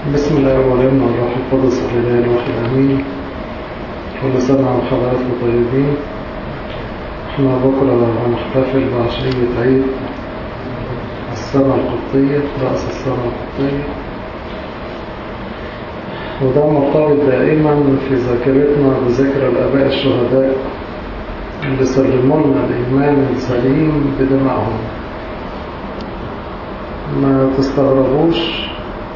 بسم الله الرحمن والروح القدس الإله الواحد أمين كل سنة وحضراتكم طيبين احنا بكرة هنحتفل بعشرية عيد السنة القبطية رأس السنة القبطية وده مرتبط دائما في ذاكرتنا بذكر الآباء الشهداء اللي سلموا لنا الإيمان السليم بدمائهم ما تستغربوش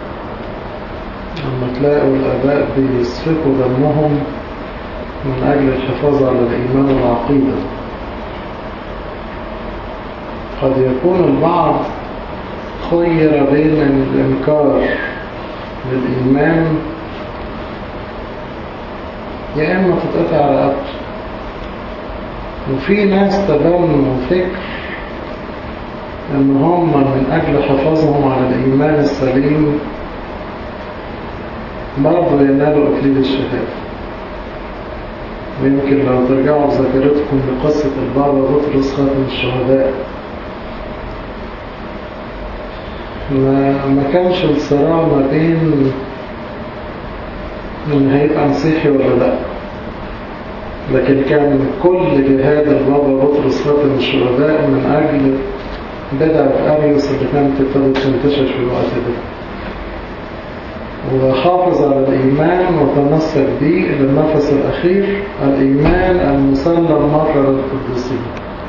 لما تلاقوا الآباء بيسفكوا دمهم من أجل الحفاظ على الإيمان والعقيدة قد يكون البعض خير بين الإنكار للإيمان يا إما تتقطع رقبته وفي ناس تبنوا فكر ان هم من اجل حفاظهم على الايمان السليم برضه ينالوا اكليل الشهاده ويمكن لو ترجعوا بذاكرتكم لقصه البابا بطرس خاتم الشهداء ما ما كانش الصراع ما بين ان هيبقى مسيحي ولا لا لكن كان كل جهاد البابا بطرس خاتم الشهداء من اجل بدعة أريوس اللي كانت ابتدت تنتشر في الوقت ده وحافظ على الإيمان وتمسك به للنفس الأخير الإيمان المسلم مرة للقدسين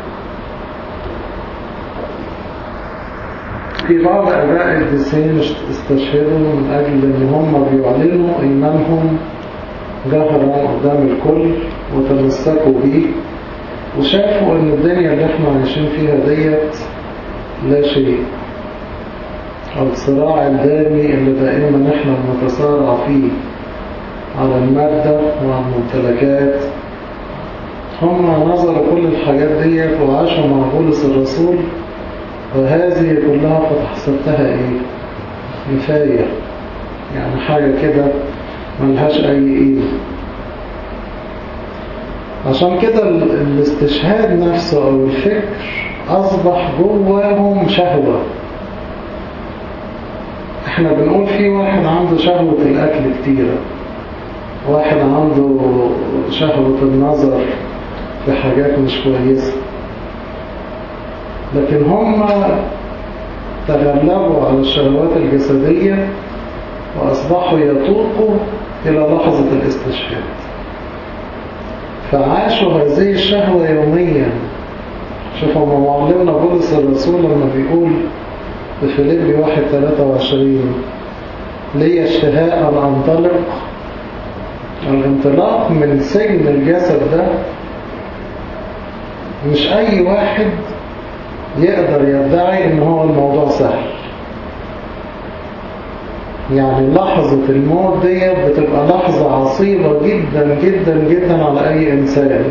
في بعض أباء القديسين استشهدوا من أجل أن هم بيعلنوا إيمانهم جهرا قدام الكل وتمسكوا به وشافوا أن الدنيا اللي احنا عايشين فيها ديت لا شيء الصراع الدامي اللي دائما احنا بنتصارع فيه على المادة وعلى الممتلكات هم نظروا كل الحاجات ديت وعاشوا مع بولس الرسول وهذه كلها قد حسبتها ايه نفاية يعني حاجة كده ملهاش اي قيمة عشان كده الاستشهاد نفسه او الفكر أصبح جواهم شهوة احنا بنقول في واحد عنده شهوة الأكل كتيرة واحد عنده شهوة النظر في حاجات مش كويسة لكن هم تغلبوا على الشهوات الجسدية وأصبحوا يتوقوا إلى لحظة الاستشهاد فعاشوا هذه الشهوة يوميا شوفوا معلمنا بولس الرسول لما بيقول في فيليبي 1 23 لي اشتهاء أن أنطلق الانطلاق من سجن الجسد ده مش أي واحد يقدر يدعي إن هو الموضوع سهل يعني لحظة الموت ديت بتبقى لحظة عصيبة جدا جدا جدا على أي إنسان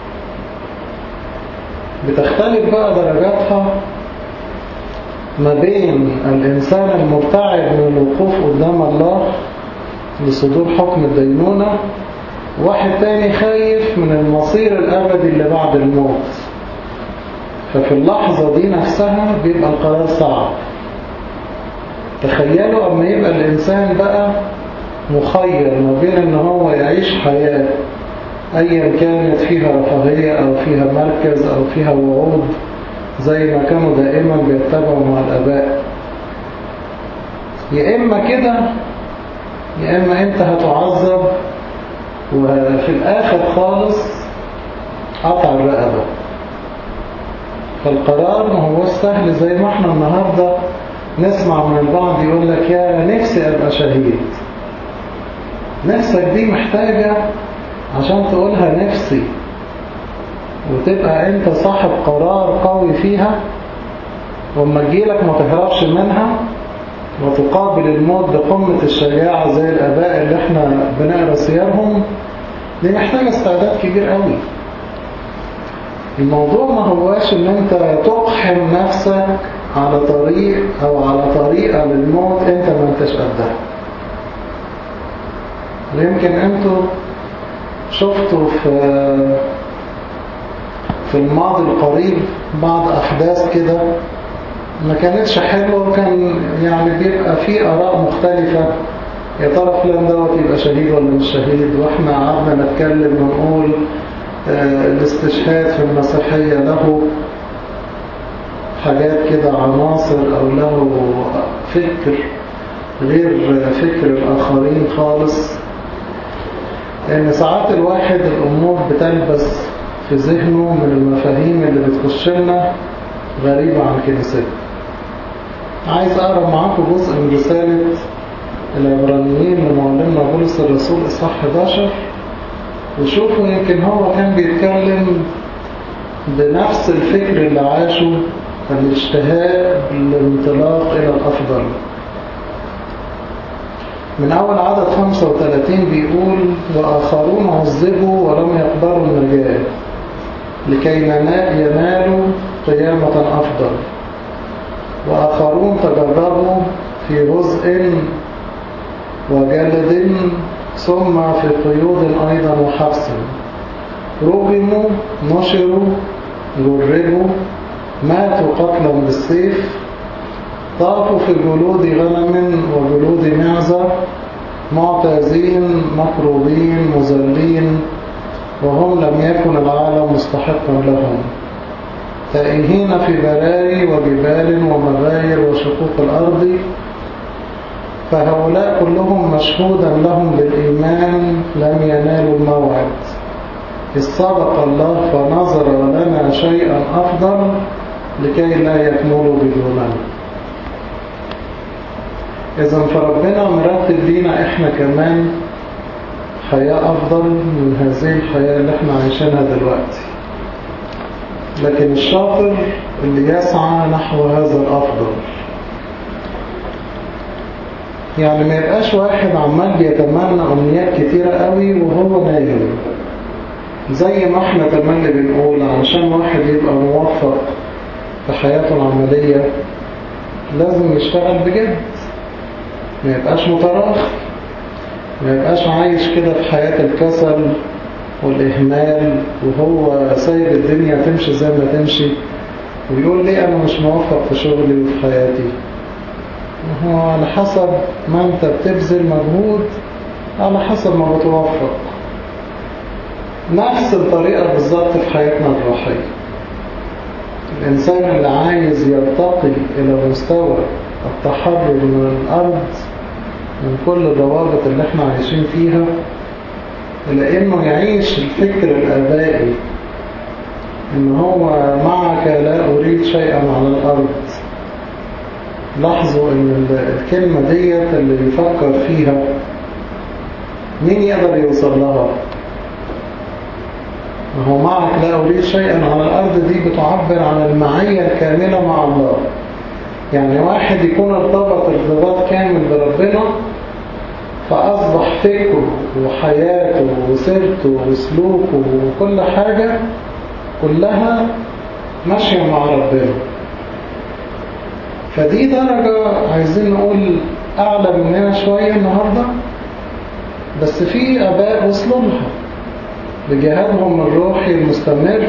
بتختلف بقى درجاتها ما بين الإنسان المرتعب من الوقوف قدام الله لصدور حكم الدينونة واحد تاني خايف من المصير الأبدي اللي بعد الموت ففي اللحظة دي نفسها بيبقى القرار صعب تخيلوا أما يبقى الإنسان بقى مخير ما بين أن هو يعيش حياة أيا كانت فيها رفاهية أو فيها مركز أو فيها وعود زي ما كانوا دائما بيتبعوا مع الأباء يا إما كده يا إما أنت هتعذب وفي الآخر خالص قطع الرقبة فالقرار ما هو سهل زي ما احنا النهاردة نسمع من البعض يقول لك يا نفسي أبقى شهيد نفسك دي محتاجة عشان تقولها نفسي وتبقى انت صاحب قرار قوي فيها وما تجيلك ما تهربش منها وتقابل الموت بقمة الشجاعة زي الآباء اللي احنا بنقرأ سيرهم دي محتاجة استعداد كبير قوي الموضوع ما هواش ان انت تقحم نفسك على طريق او على طريقة للموت انت ما انتش قدها ويمكن انتوا شفتوا في في الماضي القريب بعض أحداث كده ما كانتش حلوة وكان يعني بيبقى في آراء مختلفة يا ترى فلان دوت يبقى شهيد ولا مش شهيد واحنا قعدنا نتكلم ونقول آه الاستشهاد في المسيحية له حاجات كده عناصر أو له فكر غير فكر الآخرين خالص لأن ساعات الواحد الأمور بتلبس في ذهنه من المفاهيم اللي بتخش لنا غريبة عن كنيستنا عايز أقرأ معاكم جزء من رسالة العبرانيين لمعلمنا بولس الرسول إصحاح 11 وشوفوا يمكن هو كان بيتكلم بنفس الفكر اللي عاشه الاشتهاء للانطلاق إلى الأفضل من أول عدد 35 بيقول وآخرون عذبوا ولم يقدروا النجاة لكي ينالوا قيامة أفضل وآخرون تجربوا في غزء وجلد ثم في قيود أيضا وحبس رغموا نشروا جربوا ماتوا قتلا بالسيف طافوا في جلود غنم وجلود معزة معتازين مكروبين مذلين وهم لم يكن العالم مستحقا لهم تائهين في براري وجبال ومغاير وشقوق الأرض فهؤلاء كلهم مشهودا لهم بالإيمان لم ينالوا الموعد إذ صدق الله فنظر لنا شيئا أفضل لكي لا يكملوا بدوننا إذا فربنا مرتب لينا إحنا كمان حياة أفضل من هذه الحياة اللي إحنا عايشينها دلوقتي لكن الشاطر اللي يسعى نحو هذا الأفضل يعني ما يبقاش واحد عمال بيتمنى أمنيات كتيرة قوي وهو نايم زي ما احنا تملي بنقول علشان واحد يبقى موفق في حياته العملية لازم يشتغل بجد ما يبقاش متراخ ما يبقاش عايش كده في حياة الكسل والإهمال وهو سايب الدنيا تمشي زي ما تمشي ويقول لي أنا مش موفق في شغلي وفي حياتي هو على حسب ما أنت بتبذل مجهود على حسب ما بتوفق نفس الطريقة بالظبط في حياتنا الروحية الإنسان اللي عايز يرتقي إلى مستوى التحرر من الأرض من كل الروابط اللي احنا عايشين فيها لأنه يعيش الفكر الآبائي إن هو معك لا أريد شيئا على الأرض لاحظوا إن الكلمة ديت اللي بيفكر فيها مين يقدر يوصل لها هو معك لا أريد شيئا على الأرض دي بتعبر عن المعية الكاملة مع الله يعني واحد يكون ارتبط ارتباط كامل بربنا فأصبح فكره وحياته وسيرته وسلوكه وكل حاجة كلها ماشية مع ربنا فدي درجة عايزين نقول أعلى مننا شوية النهاردة بس في أباء وصلوا لها بجهادهم الروحي المستمر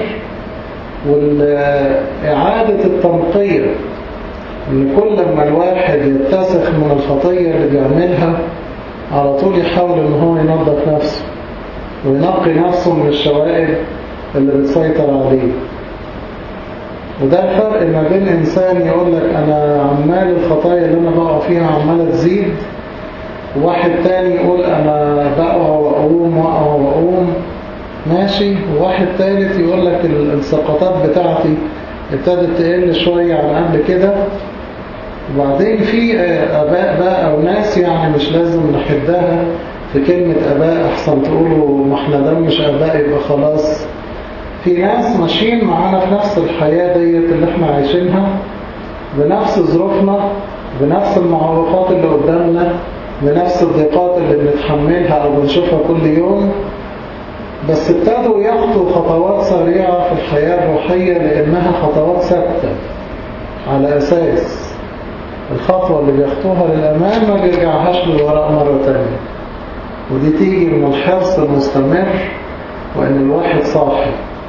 والإعادة التنقية إن كل ما الواحد يتسخ من الخطية اللي بيعملها على طول يحاول إن هو ينظف نفسه وينقي نفسه من الشوائب اللي بتسيطر عليه وده الفرق ما بين إنسان يقول لك أنا عمال الخطايا اللي أنا بقع فيها عمالة تزيد وواحد تاني يقول أنا بقع وأقوم وأقع وأقوم ماشي وواحد تالت يقول لك السقطات بتاعتي ابتدت تقل شوية عن قبل كده وبعدين في أباء بقى أو ناس يعني مش لازم نحدها في كلمة أباء أحسن تقولوا ما احنا ده مش أباء يبقى خلاص في ناس ماشيين معانا في نفس الحياة ديت اللي احنا عايشينها بنفس ظروفنا بنفس المعوقات اللي قدامنا بنفس الضيقات اللي بنتحملها أو بنشوفها كل يوم بس ابتدوا يخطوا خطوات سريعة في الحياة الروحية لأنها خطوات ثابتة على أساس الخطوة اللي بيخطوها للأمام ما بيرجعهاش للوراء مرة تانية ودي تيجي من الحرص المستمر وإن الواحد صاحي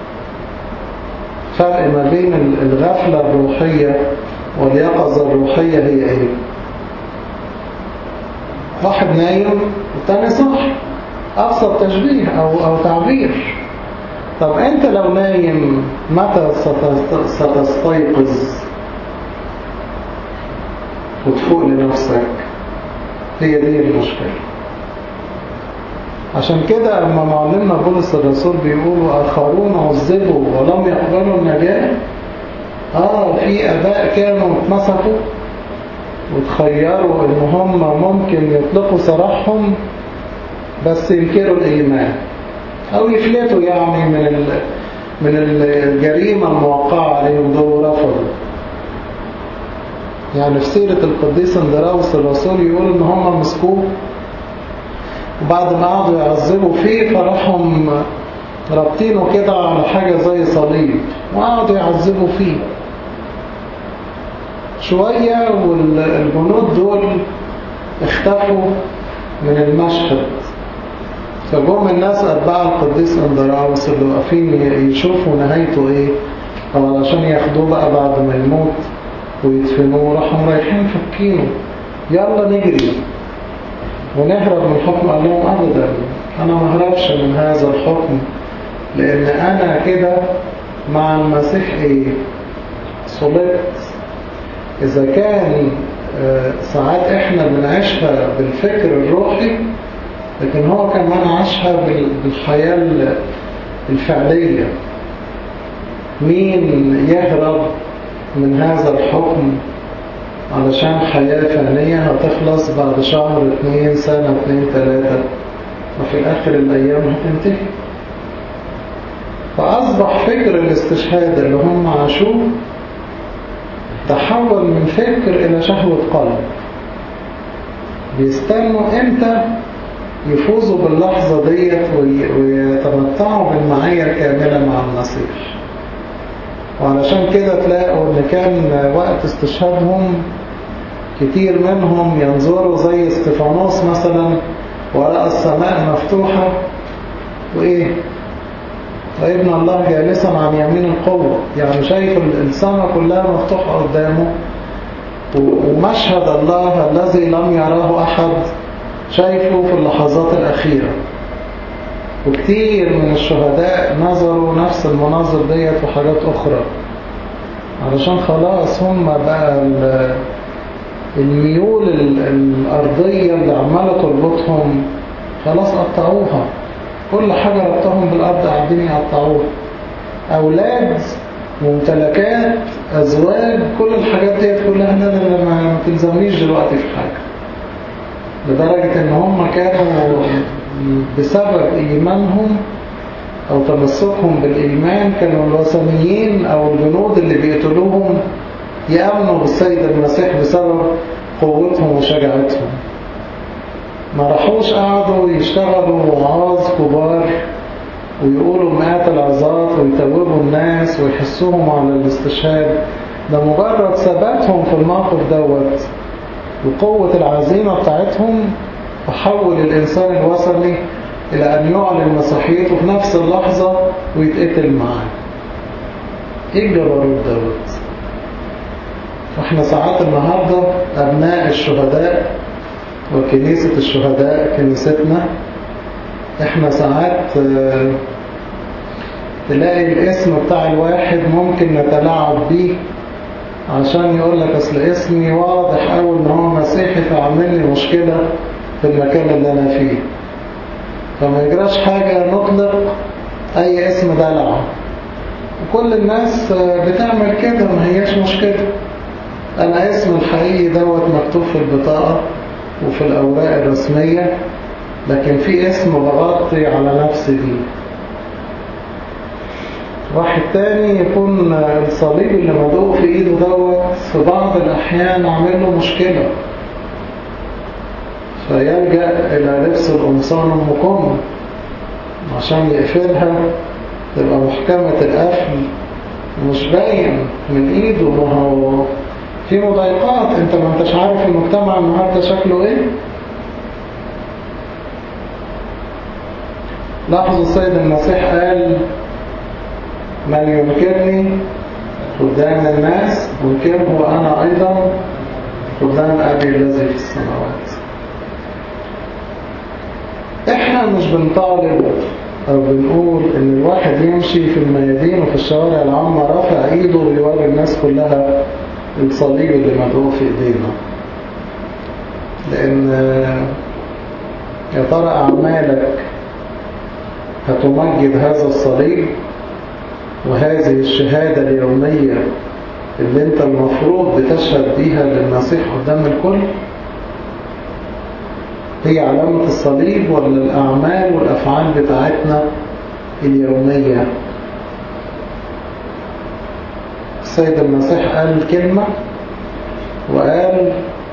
فرق ما بين الغفلة الروحية واليقظة الروحية هي إيه واحد نايم والتاني صح أبسط تشبيه أو, أو تعبير طب أنت لو نايم متى ستستيقظ وتفوق لنفسك هي دي المشكلة عشان كده أما معلمنا بولس الرسول بيقولوا آخرون عذبوا ولم يقبلوا النجاة آه في أباء كانوا اتمسكوا وتخيروا إن هم ممكن يطلقوا سراحهم بس ينكروا الإيمان أو يفلتوا يعني من من الجريمة الموقعة عليهم دول رفضوا يعني في سيرة القديس اندراوس الرسول يقول إن هم مسكوه وبعد ما قعدوا يعذبوا فيه فراحهم رابطينه كده على حاجة زي صليب وقعدوا يعذبوا فيه شوية والجنود دول اختفوا من المشهد فجم الناس أتباع القديس اندراوس اللي واقفين يشوفوا نهايته ايه أو علشان ياخدوه بقى بعد ما يموت ويدفنوه راحوا رايحين فكينه يلا نجري ونهرب من الحكم قال لهم أبدا أنا ما هربش من هذا الحكم لأن أنا كده مع المسيح إيه صلبت إذا كان ساعات إحنا بنعيشها بالفكر الروحي لكن هو كمان عاشها بالحياة الفعلية مين يهرب من هذا الحكم علشان حياة فانية هتخلص بعد شهر اتنين سنة اتنين تلاتة وفي آخر الأيام هتنتهي فأصبح فكر الاستشهاد اللي هم عاشوه تحول من فكر إلى شهوة قلب بيستنوا إمتى يفوزوا باللحظة ديت ويتمتعوا بالمعية الكاملة مع المسيح وعلشان كده تلاقوا ان كان وقت استشهادهم كتير منهم ينظروا زي استفانوس مثلا ورأى السماء مفتوحة وإيه وابن الله جالسا عن يمين القوة يعني شايف السماء كلها مفتوحة قدامه ومشهد الله الذي لم يراه أحد شايفه في اللحظات الأخيرة وكتير من الشهداء نظروا نفس المناظر ديت وحاجات أخرى علشان خلاص هم بقى الميول الأرضية اللي عمالة تربطهم خلاص قطعوها كل حاجة ربطهم بالأرض قاعدين يقطعوها أولاد ممتلكات أزواج كل الحاجات ديت كلها أنا ما تلزمنيش دلوقتي في حاجة لدرجة ان هم كانوا بسبب ايمانهم او تمسكهم بالايمان كانوا الوثنيين او الجنود اللي بيقتلوهم يأمنوا بالسيد المسيح بسبب قوتهم وشجاعتهم ما راحوش قعدوا يشتغلوا وعاظ كبار ويقولوا مئات العظات ويتوبوا الناس ويحسوهم على الاستشهاد ده مجرد ثباتهم في الموقف دوت وقوة العزيمة بتاعتهم تحول الإنسان الوثني إلى أن يعلن مسيحيته في نفس اللحظة ويتقتل معاه إيه الجبروت دوت فإحنا ساعات النهاردة أبناء الشهداء وكنيسة الشهداء كنيستنا إحنا ساعات تلاقي الاسم بتاع الواحد ممكن نتلاعب بيه عشان يقول لك اصل اسمي واضح قوي ان هو مسيحي فعمل لي مشكلة في المكان اللي انا فيه فما يجراش حاجة نطلق اي اسم دلع وكل الناس بتعمل كده ما هياش مشكلة انا اسم الحقيقي دوت مكتوب في البطاقة وفي الاوراق الرسمية لكن في اسم بغطي على نفسي بيه واحد تاني يكون الصليب اللي مدوق في ايده دوت في بعض الاحيان عامل له مشكلة فيلجأ الى لبس القمصان المقم عشان يقفلها تبقى محكمة القفل مش باين من ايده ما هو في مضايقات انت ما انتش عارف المجتمع النهارده شكله ايه لاحظوا السيد المسيح قال من ينكرني قدام الناس أنكره أنا أيضا قدام أبي الذي في السماوات احنا مش بنطالب او بنقول ان الواحد يمشي في الميادين وفي الشوارع العامة رافع ايده ويوري الناس كلها الصليب اللي مدعو في ايدينا لان يا ترى اعمالك هتمجد هذا الصليب وهذه الشهادة اليومية اللي انت المفروض بتشهد بيها للمسيح قدام الكل هي علامة الصليب ولا الأعمال والأفعال بتاعتنا اليومية السيد المسيح قال كلمة وقال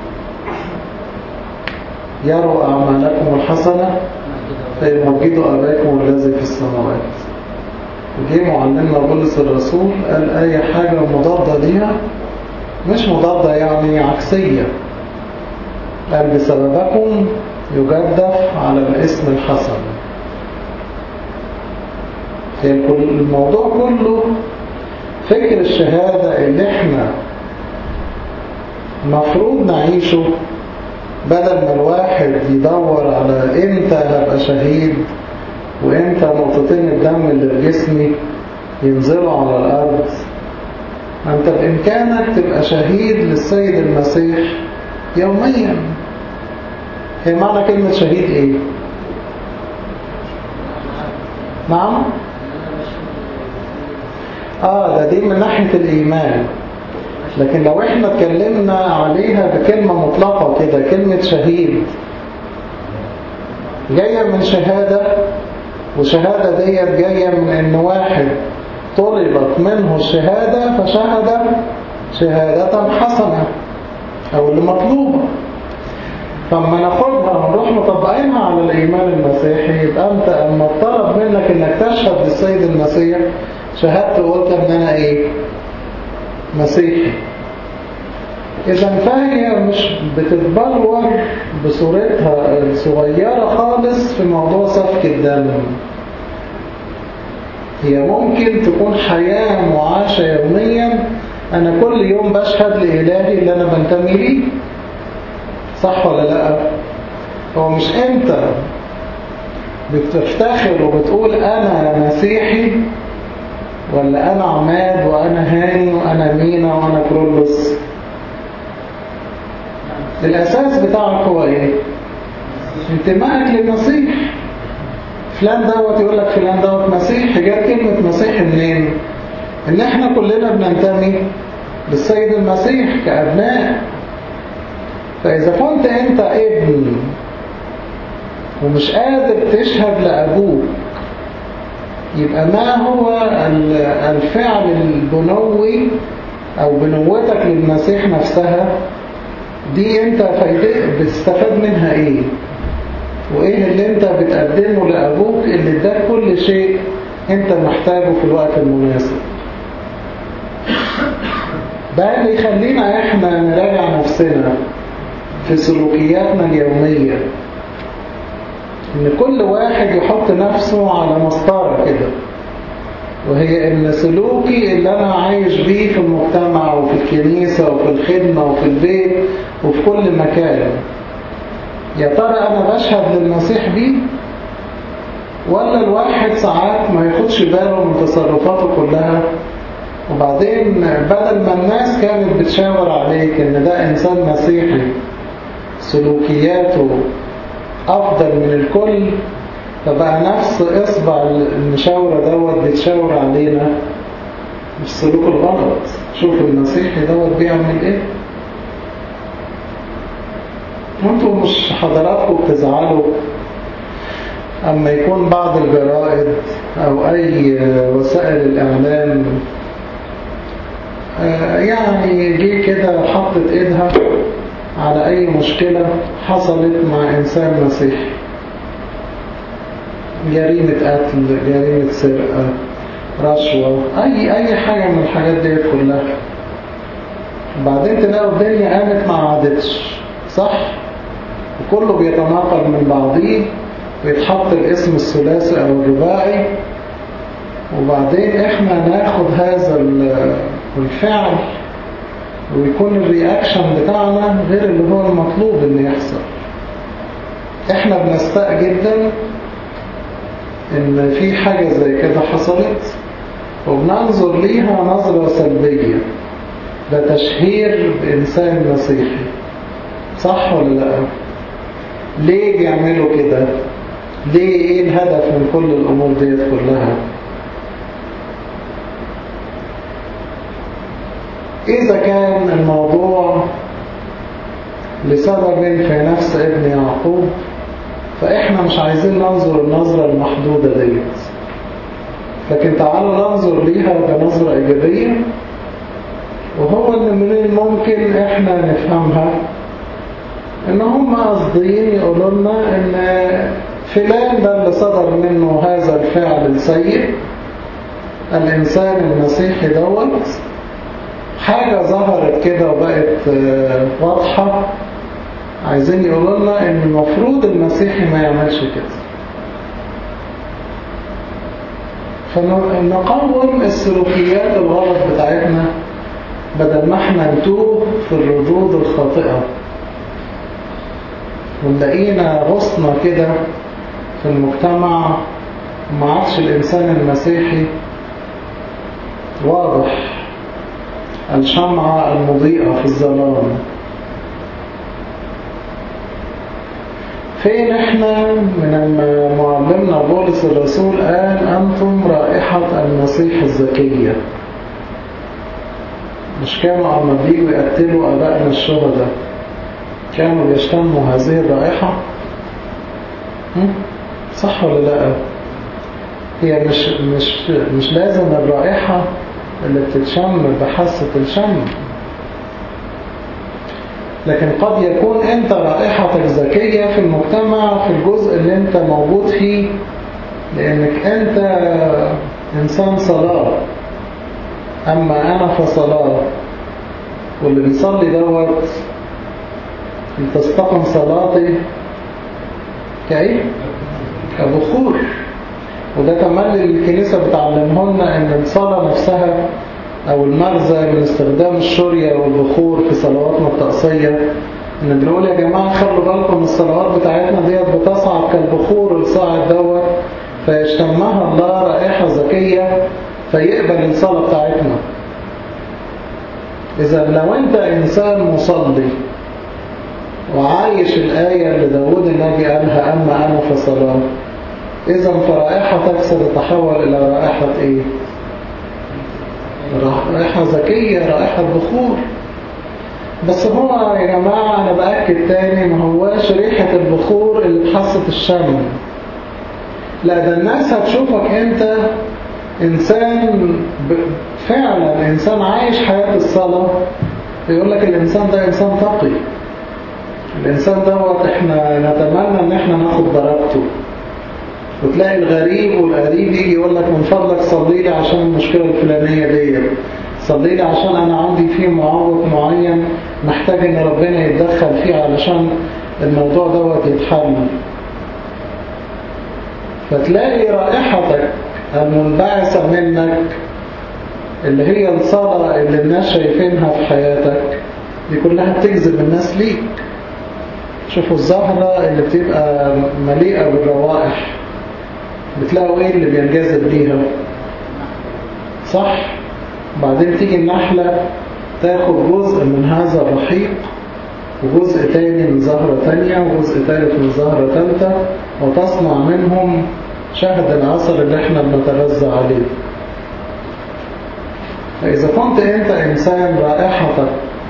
يروا أعمالكم الحسنة فيمجدوا أباكم الذي في السماوات جه معلمنا بولس الرسول قال أي حاجة مضادة ليها مش مضادة يعني عكسية قال بسببكم يجدف على الاسم الحسن الموضوع كله فكر الشهادة اللي احنا مفروض نعيشه بدل ما الواحد يدور على امتى هبقى شهيد وامتى نقطتين الدم اللي في جسمي ينزلوا على الارض انت بامكانك تبقى شهيد للسيد المسيح يوميا هي معنى كلمة شهيد ايه نعم اه ده دي من ناحية الايمان لكن لو احنا اتكلمنا عليها بكلمة مطلقة كده كلمة شهيد جاية من شهادة وشهادة ديت جاية من ان واحد طلبت منه الشهادة فشهد شهادة حسنة او اللي مطلوبة فلما ناخدها ونروح مطبقينها على الإيمان المسيحي يبقى أنت أما طلب منك إنك تشهد للسيد المسيح شهدت وقلت إن أنا إيه؟ مسيحي إذا فهي مش بتتبلور بصورتها الصغيرة خالص في موضوع سفك الدم هي ممكن تكون حياة معاشة يوميا أنا كل يوم بشهد لإلهي اللي أنا بنتمي ليه صح ولا لا هو مش انت بتفتخر وبتقول انا مسيحي ولا انا عماد وانا هاني وانا مينا وانا كرولوس الاساس بتاعك هو ايه انتمائك للمسيح فلان دوت يقول لك فلان دوت مسيح جت كلمة مسيح منين ان احنا كلنا بننتمي للسيد المسيح كأبناء فإذا كنت أنت ابن ومش قادر تشهد لأبوك يبقى ما هو الفعل البنوي أو بنوتك للمسيح نفسها دي أنت بتستفاد منها إيه وإيه اللي أنت بتقدمه لأبوك اللي اداك كل شيء أنت محتاجه في الوقت المناسب ده اللي يخلينا إحنا نراجع نفسنا في سلوكياتنا اليومية ان كل واحد يحط نفسه على مسطرة كده وهي ان سلوكي اللي انا عايش بيه في المجتمع وفي الكنيسة وفي الخدمة وفي البيت وفي كل مكان يا ترى انا بشهد للمسيح بيه ولا الواحد ساعات ما ياخدش باله من تصرفاته كلها وبعدين بدل ما الناس كانت بتشاور عليك ان ده انسان مسيحي سلوكياته أفضل من الكل فبقى نفس إصبع المشاورة دوت بيتشاور علينا بالسلوك الغلط شوف المسيحي دوت بيعمل إيه وانتوا مش حضراتكم بتزعلوا أما يكون بعض الجرائد أو أي وسائل الإعلام يعني جه كده حطت إيدها على أي مشكلة حصلت مع إنسان مسيحي جريمة قتل جريمة سرقة رشوة أي أي حاجة من الحاجات دي كلها بعدين تلاقوا الدنيا قامت ما عادتش صح وكله بيتناقل من بعضيه ويتحط الاسم الثلاثي أو الرباعي وبعدين احنا ناخد هذا الفعل ويكون الرياكشن بتاعنا غير اللي هو المطلوب ان يحصل احنا بنستاء جدا ان في حاجة زي كده حصلت وبننظر ليها نظرة سلبية ده تشهير بإنسان مسيحي صح ولا لا ليه بيعملوا كده ليه ايه الهدف من كل الامور ديت كلها اذا كان الموضوع لسبب في نفس ابن يعقوب فاحنا مش عايزين ننظر النظرة المحدودة ديت لكن تعالوا ننظر ليها بنظرة ايجابية وهو ان من الممكن احنا نفهمها ان هم قاصدين يقولوا لنا ان فلان ده اللي صدر منه هذا الفعل السيء الانسان المسيحي دوت حاجة ظهرت كده وبقت واضحة عايزين يقولوا لنا ان المفروض المسيحي ما يعملش كده فنقوم السلوكيات الغلط بتاعتنا بدل ما احنا نتوب في الردود الخاطئة ونلاقينا غصنا كده في المجتمع ما عادش الإنسان المسيحي واضح الشمعة المضيئة في الظلام فين احنا من معلمنا بولس الرسول قال أنتم رائحة المسيح الزكية مش كانوا عم بيجوا يقتلوا أبائنا الشهداء كانوا بيشتموا هذه الرائحة صح ولا لا هي مش, مش, مش لازم الرائحة اللي بتتشم بحاسة الشم لكن قد يكون انت رائحتك ذكية في المجتمع في الجزء اللي انت موجود فيه لانك انت انسان صلاة اما انا فصلاة واللي بيصلي دوت لتستقم صلاتي كايه كبخور وده كمان الكنيسة بتعلمه لنا ان الصلاة نفسها او المغزى من استخدام الشورية والبخور في صلواتنا التقصية ان بنقول يا جماعة خلوا بالكم الصلوات بتاعتنا ديت بتصعد كالبخور الصاعد دوت فيشتمها الله رائحة ذكية فيقبل الصلاة بتاعتنا إذا لو أنت إنسان مصلي وعايش الآية اللي داود النبي قالها أما أنا فصلاة إذا فرائحتك ستتحول إلى رائحة إيه؟ رائحة ذكية رائحة بخور بس هو يا جماعة أنا بأكد تاني ما هواش ريحة البخور اللي بحاسة الشم لا ده الناس هتشوفك أنت إنسان فعلا إنسان عايش حياة الصلاة يقول لك الإنسان ده إنسان تقي الإنسان دوت إحنا نتمنى إن إحنا ناخد بركته وتلاقي الغريب والقريب يجي يقول لك من فضلك صلي لي عشان المشكلة الفلانية دي صلي لي عشان أنا عندي فيه معوق معين محتاج إن ربنا يتدخل فيه علشان الموضوع دوت يتحل فتلاقي رائحتك المنبعثة منك اللي هي الصلاة اللي الناس شايفينها في حياتك دي كلها بتجذب الناس ليك شوفوا الزهرة اللي بتبقى مليئة بالروائح بتلاقوا ايه اللي بينجذب ليها صح بعدين تيجي النحلة تاخد جزء من هذا الرحيق وجزء تاني من زهرة تانية وجزء تالت من زهرة تالتة وتصنع منهم شهد العسل اللي احنا بنتغذى عليه فإذا كنت أنت إنسان رائحتك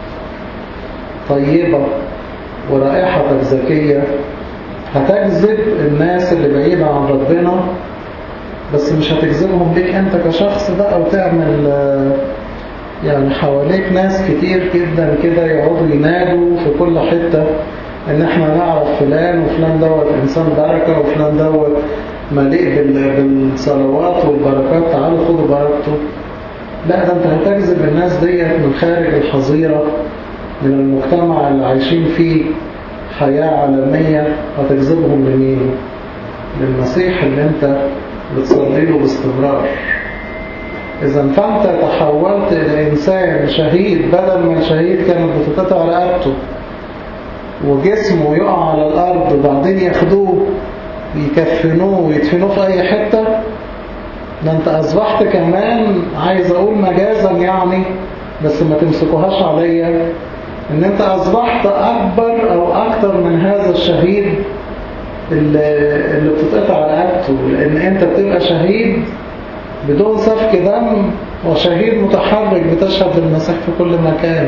طيبة ورائحتك ذكية هتجذب الناس اللي بعيدة عن ربنا بس مش هتجذبهم ليك أنت كشخص بقى وتعمل يعني حواليك ناس كتير جدا كده يقعدوا ينادوا في كل حتة ان احنا نعرف فلان وفلان دوت انسان بركة وفلان دوت مليء بالصلوات والبركات تعالوا خدوا بركته لا ده انت هتجذب الناس ديت من خارج الحظيرة من المجتمع اللي عايشين فيه حياة عالمية هتجذبهم لمين للمسيح اللي انت بتصلي له باستمرار إذا فأنت تحولت إلى إنسان شهيد بدل ما الشهيد كانت بتتقطع رقبته وجسمه يقع على الأرض وبعدين ياخدوه يكفنوه ويدفنوه في أي حتة ده أنت أصبحت كمان عايز أقول مجازا يعني بس ما تمسكوهاش عليا ان انت اصبحت اكبر او اكتر من هذا الشهيد اللي, اللي بتتقطع رقبته لان انت بتبقى شهيد بدون سفك دم وشهيد متحرك بتشهد للمسيح في كل مكان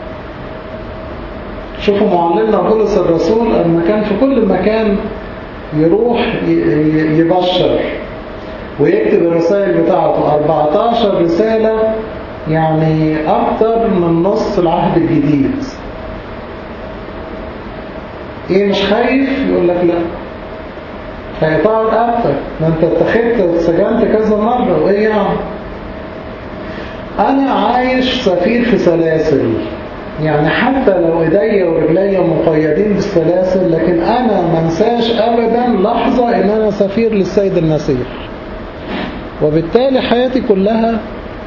شوفوا معلمنا بولس الرسول أما كان في كل مكان يروح يبشر ويكتب الرسائل بتاعته 14 رسالة يعني أكتر من نص العهد الجديد إيه مش خايف؟ يقول لك لا هيقطعوا رقبتك ده أنت اتخذت واتسجنت كذا مرة وإيه يعني؟ أنا عايش سفير في سلاسل يعني حتى لو ايديا ورجليا مقيدين بالسلاسل لكن انا منساش ابدا لحظة ان انا سفير للسيد المسيح وبالتالي حياتي كلها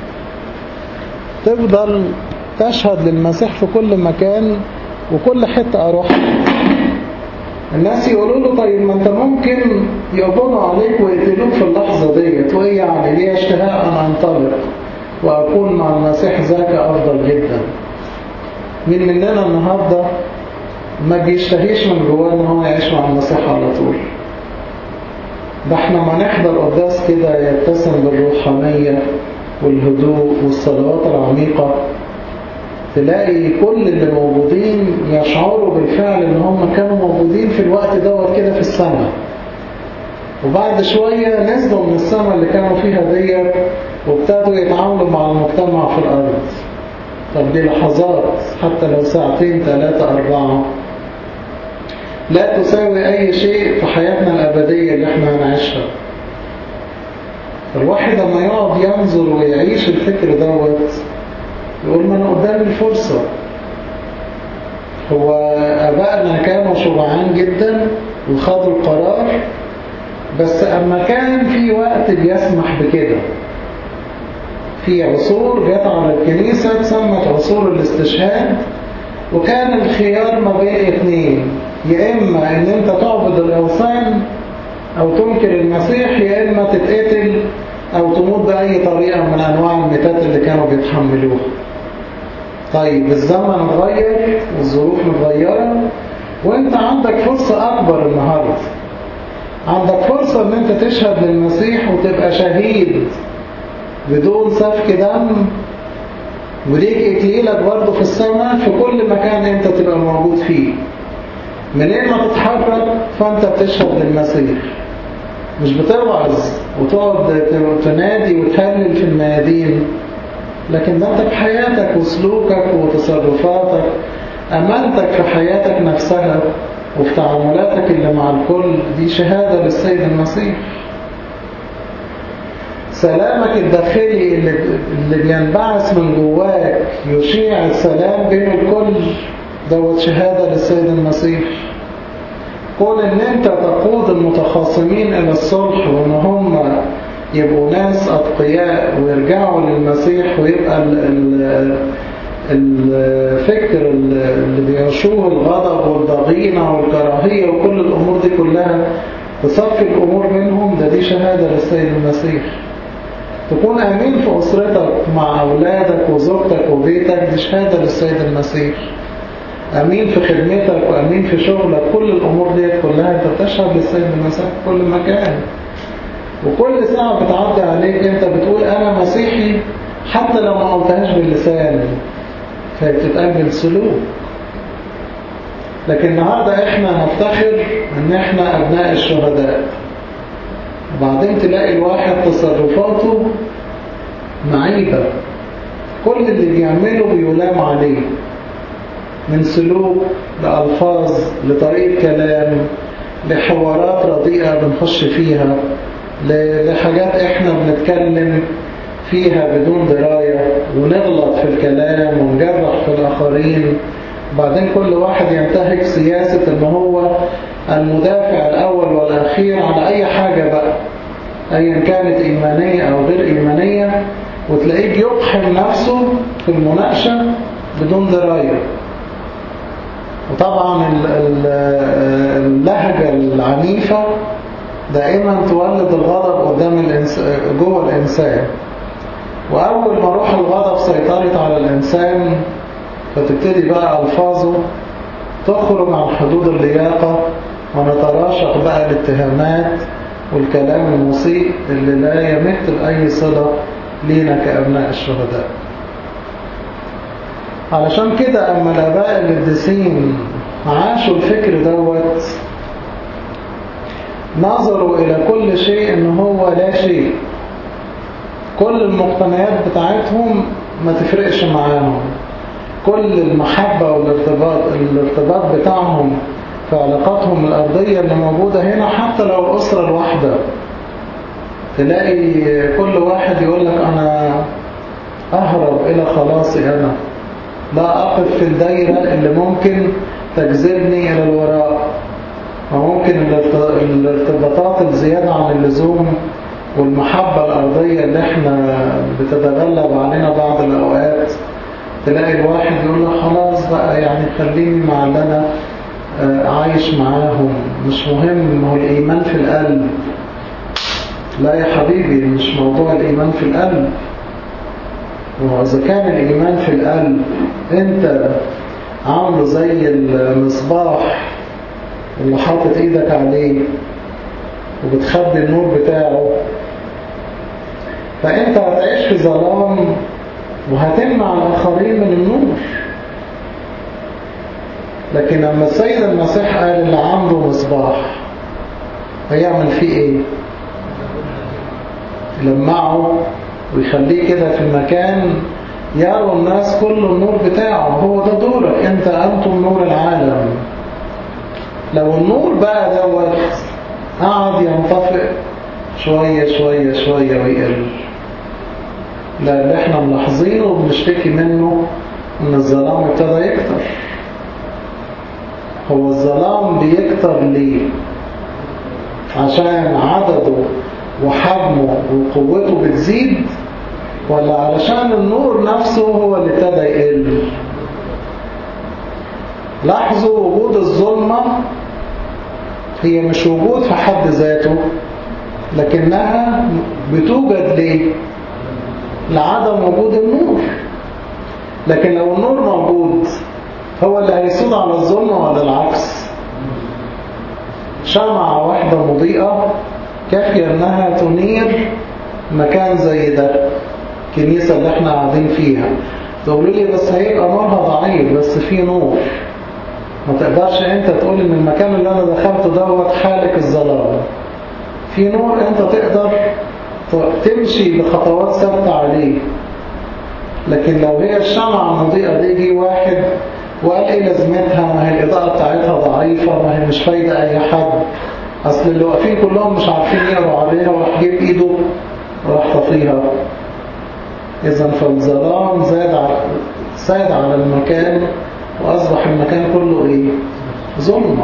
تفضل تشهد للمسيح في كل مكان وكل حتة اروح الناس يقولوا له طيب ما انت ممكن يقبضوا عليك ويقتلوك في اللحظة ديت وايه يعني ليه اشتهاء ان انطلق واكون مع المسيح ذاك افضل جدا مين مننا النهاردة ما بيشتهيش من جواه ان هو يعيش مع المسيح على طول ده احنا ما نحضر قداس كده يتسم بالروحانية والهدوء والصلوات العميقة تلاقي كل اللي موجودين يشعروا بالفعل ان هم كانوا موجودين في الوقت دوت كده في السماء وبعد شوية نزلوا من السماء اللي كانوا فيها ديت وابتدوا يتعاملوا مع المجتمع في الأرض طب دي لحظات حتى لو ساعتين ثلاثة أربعة لا تساوي أي شيء في حياتنا الأبدية اللي احنا هنعيشها الواحد لما يقعد ينظر ويعيش الفكر دوت يقول ما أنا قدامي الفرصة هو أبائنا كانوا شجعان جدا وخدوا القرار بس أما كان في وقت بيسمح بكده في عصور جت على الكنيسة تسمت عصور الاستشهاد وكان الخيار ما بين اثنين يا إما إن أنت تعبد الأوثان أو تنكر المسيح يا إما تتقتل أو تموت بأي طريقة من أنواع الميتات اللي كانوا بيتحملوها طيب الزمن اتغير والظروف متغيرة وانت عندك فرصة أكبر النهاردة عندك فرصة ان انت تشهد للمسيح وتبقى شهيد بدون سفك دم وليك اكليلك برضه في السماء في كل مكان انت تبقى موجود فيه منين ما تتحرك فانت بتشهد للمسيح مش بتوعظ وتقعد تنادي وتهلل في الميادين لكن ده انت في حياتك وسلوكك وتصرفاتك امانتك في حياتك نفسها وفي تعاملاتك اللي مع الكل دي شهادة للسيد المسيح سلامك الداخلي اللي, اللي بينبعث من جواك يشيع السلام بين الكل دوت شهادة للسيد المسيح كون ان انت تقود المتخاصمين الى الصلح وان هم يبقوا ناس اتقياء ويرجعوا للمسيح ويبقى ال ال الفكر اللي بيعشوه الغضب والضغينة والكراهية وكل الامور دي كلها تصفي الامور منهم ده دي شهادة للسيد المسيح تكون أمين في أسرتك مع أولادك وزوجتك وبيتك دي شهادة للسيد المسيح أمين في خدمتك وأمين في شغلك كل الأمور دي كلها أنت بتشهد للسيد المسيح في كل مكان وكل ساعة بتعدي عليك أنت بتقول أنا مسيحي حتى لو ما قلتهاش باللسان فهي بتتقال بالسلوك لكن النهاردة احنا نفتخر ان احنا ابناء الشهداء وبعدين تلاقي الواحد تصرفاته معيبة كل اللي بيعمله بيلام عليه من سلوك لألفاظ لطريقة كلام لحوارات رديئة بنخش فيها لحاجات احنا بنتكلم فيها بدون دراية ونغلط في الكلام ونجرح في الآخرين بعدين كل واحد ينتهك سياسة ان هو المدافع الأول والأخير على أي حاجة بقى أيا كانت إيمانية أو غير إيمانية وتلاقيه بيقحم نفسه في المناقشة بدون دراية وطبعا اللهجة العنيفة دائما تولد الغضب قدام الإنس... جوه الإنسان وأول ما روح الغضب سيطرت على الإنسان فتبتدي بقى ألفاظه تخرج عن حدود اللياقة ونتراشق بقى الاتهامات والكلام المسيء اللي لا يمت بأي صلة لينا كأبناء الشهداء علشان كده أما الآباء القديسين عاشوا الفكر دوت نظروا إلى كل شيء إن هو لا شيء كل المقتنيات بتاعتهم ما تفرقش معاهم كل المحبة والارتباط الارتباط بتاعهم في علاقاتهم الأرضية اللي موجودة هنا حتى لو الأسرة الواحدة تلاقي كل واحد يقول لك أنا أهرب إلى خلاصي أنا لا أقف في الدايرة اللي ممكن تجذبني إلى الوراء وممكن الارتباطات الزيادة عن اللزوم والمحبة الأرضية اللي احنا بتتغلب علينا بعض الأوقات تلاقي الواحد يقول له خلاص بقى يعني خليني مع اللي أنا عايش معاهم مش مهم هو الإيمان في القلب لا يا حبيبي مش موضوع الإيمان في القلب وإذا كان الإيمان في القلب أنت عامله زي المصباح اللي حاطط إيدك عليه وبتخبي النور بتاعه فأنت هتعيش في ظلام وهتمنع الآخرين من النور لكن لما السيد المسيح قال اللي عنده مصباح هيعمل فيه ايه يلمعه ويخليه كده في المكان يروا الناس كل النور بتاعه هو ده دورك انت انتم نور العالم لو النور بقى دوت قعد ينطفئ شوية شوية شوية ويقل لا اللي احنا ملاحظينه وبنشتكي منه ان الظلام ابتدى يكتر هو الظلام بيكتر ليه عشان عدده وحجمه وقوته بتزيد ولا علشان النور نفسه هو اللي ابتدى يقل لاحظوا وجود الظلمة هي مش وجود في حد ذاته لكنها بتوجد ليه لعدم وجود النور لكن لو النور موجود هو اللي هيسود على الظلمة ولا العكس شمعة واحدة مضيئة كافية انها تنير مكان زي ده الكنيسة اللي احنا قاعدين فيها تقولوا لي بس هيبقى نورها ضعيف بس في نور ما تقدرش انت تقول ان المكان اللي انا دخلته دوت حالك الظلام في نور انت تقدر تمشي بخطوات ثابته عليه لكن لو هي الشمعة المضيئة دي يجي واحد وقال ايه لازمتها ما هي الإضاءة بتاعتها ضعيفة ما هي مش فايدة أي حد أصل اللي واقفين كلهم مش عارفين يقروا عليها وراح جيب إيده وراح طفيها إذا فالظلام زاد على ساد على المكان وأصبح المكان كله إيه؟ ظلمة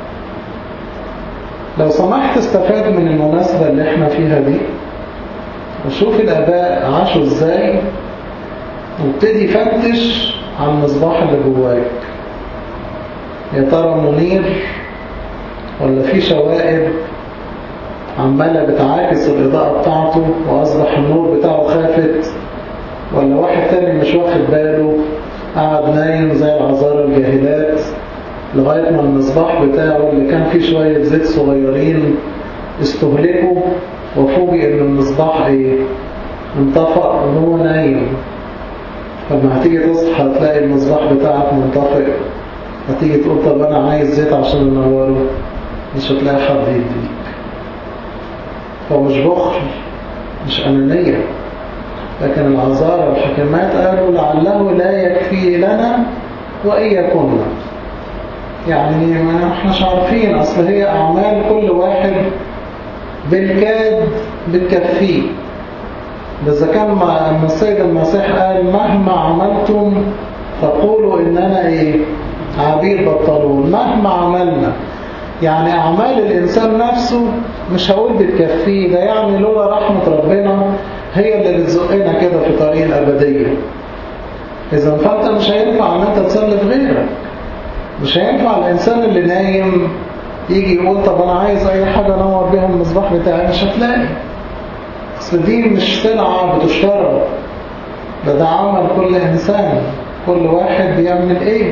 لو سمحت استفاد من المناسبة اللي احنا فيها دي وشوف الآباء عاشوا إزاي وابتدي فتش على المصباح اللي جواك يا ترى منير ولا في شوائب عمالة بتعاكس الإضاءة بتاعته وأصبح النور بتاعه خافت ولا واحد تاني مش واخد باله قعد نايم زي العذارى الجاهلات لغاية ما المصباح بتاعه اللي كان فيه شوية زيت صغيرين استهلكوا وفوجئ ان المصباح ايه انطفأ وهو نايم فلما هتيجي تصحى هتلاقي المصباح بتاعك منطفئ هتيجي تقول طب انا عايز زيت عشان انوره مش هتلاقي حد يديك هو مش بخل مش أنانية لكن العذارى والحكمات قالوا لعله لا يكفي لنا وإن يكن يعني ما احناش عارفين أصل هي أعمال كل واحد بالكاد بتكفيه إذا كان ما السيد المسيح قال مهما عملتم فقولوا إننا إيه عبيد بطلون مهما عملنا يعني أعمال الإنسان نفسه مش هقول بتكفيه ده يعني لولا رحمة ربنا هي اللي بتزقنا كده في طريق الأبدية إذا فأنت مش هينفع أن أنت تسلف غيرك مش هينفع الإنسان اللي نايم يجي يقول طب أنا عايز أي حاجة أنور بيها المصباح بتاعي مش هتلاقي أصل دي مش سلعة بتشترى ده ده عمل كل إنسان كل واحد بيعمل إيه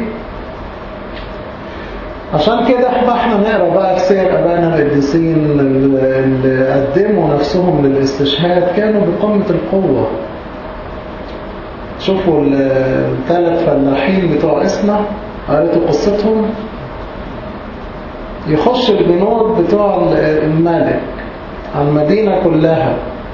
عشان كده احنا احنا نقرا بقى في سير ابائنا القديسين اللي قدموا نفسهم للاستشهاد كانوا بقمه القوه شوفوا الثلاث فلاحين بتوع اسنا قريتوا قصتهم يخش الجنود بتوع الملك على المدينه كلها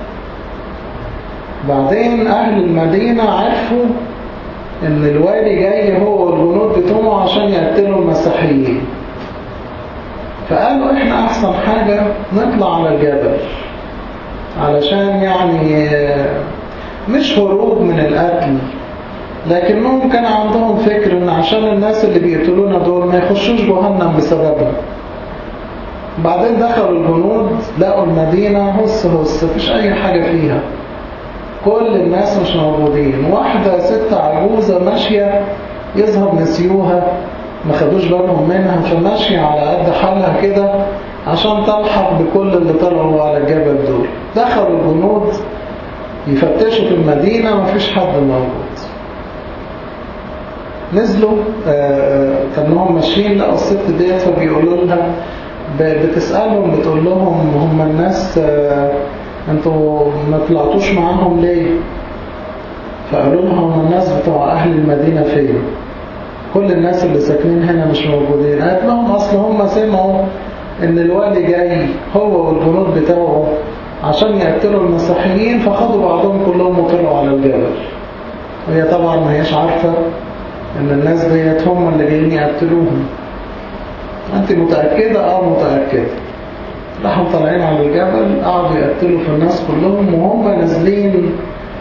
بعدين اهل المدينه عرفوا ان الوالي جاي هو والجنود بتوعه عشان يقتلوا المسيحيين فقالوا احنا احسن حاجة نطلع على الجبل علشان يعني مش هروب من القتل لكنهم كان عندهم فكر ان عشان الناس اللي بيقتلونا دول ما يخشوش جهنم بسببنا بعدين دخلوا الجنود لقوا المدينة هس هس مفيش اي حاجة فيها كل الناس مش موجودين واحدة ست عجوزة ماشية يظهر نسيوها ما خدوش بالهم منها فماشية على قد حالها كده عشان تلحق بكل اللي طلعوا على الجبل دول دخلوا الجنود يفتشوا في المدينة ما فيش حد موجود نزلوا كانهم ماشيين لقوا الست ديت فبيقولوا لها بتسألهم بتقول لهم هم الناس انتوا ما طلعتوش معاهم ليه فقالوا لهم الناس بتوع اهل المدينة فين كل الناس اللي ساكنين هنا مش موجودين قالت لهم اصل هم سمعوا ان الوالي جاي هو والجنود بتاعه عشان يقتلوا المسيحيين فخدوا بعضهم كلهم وطلعوا على الجبل وهي طبعا ما هيش عارفة ان الناس ديت هم اللي جايين يقتلوهم انت متأكدة اه متأكدة راحوا طالعين على الجبل قعدوا يقتلوا في الناس كلهم وهم نازلين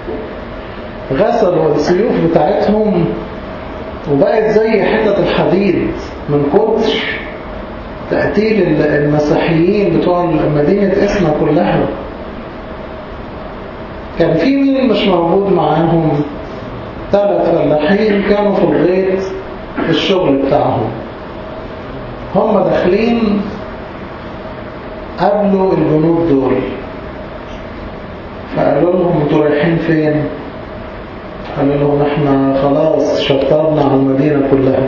غسلوا السيوف بتاعتهم وبقت زي حتة الحديد من كتر تقتيل المسيحيين بتوع مدينة اسنا كلها كان في مين مش موجود معاهم ثلاث فلاحين كانوا في الغيط الشغل بتاعهم هم داخلين قابلوا الجنود دول فقالوا لهم انتوا رايحين فين قالوا لهم احنا خلاص شطرنا على المدينة كلها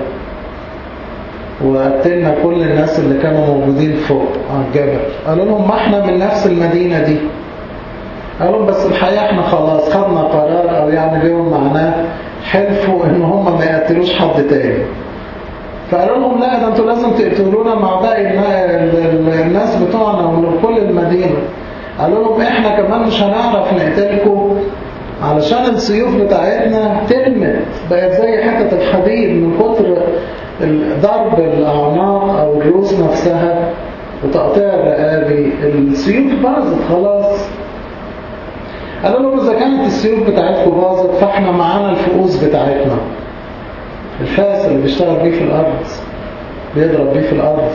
وقتلنا كل الناس اللي كانوا موجودين فوق على الجبل قالوا لهم ما احنا من نفس المدينة دي قالوا لهم بس الحقيقة احنا خلاص خدنا قرار او يعني بيهم معناه حلفوا ان هم ما يقتلوش حد تاني فقالوا لهم لا ده انتوا لازم تقتلونا مع باقي الناس بتوعنا وكل المدينة قالوا لهم احنا كمان مش هنعرف نقتلكم علشان السيوف بتاعتنا تلمت بقت زي حتة الحديد من كتر ضرب الأعناق أو الرؤوس نفسها وتقطيع الرقابي السيوف باظت خلاص قالوا لهم إذا كانت السيوف بتاعتكم باظت فاحنا معانا الفؤوس بتاعتنا الفاس اللي بيشتغل بيه في الأرض بيضرب بيه في الأرض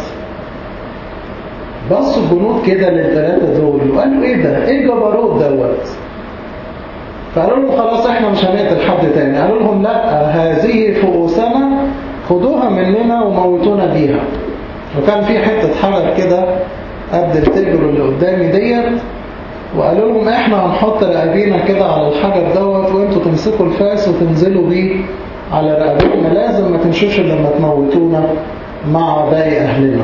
بصوا الجنود كده للثلاثة دول وقالوا ايه ده ايه الجبروت دوت فقالوا لهم خلاص احنا مش هنقتل حد تاني قالوا لهم لا هذه فؤوسنا خدوها مننا وموتونا بيها وكان في حتة حجر كده قد التجر اللي قدامي ديت وقالوا لهم احنا هنحط رقابينا كده على الحجر دوت وانتوا تمسكوا الفاس وتنزلوا بيه على رقبتنا لازم ما تمشوش الا لما تموتونا مع باقي اهلنا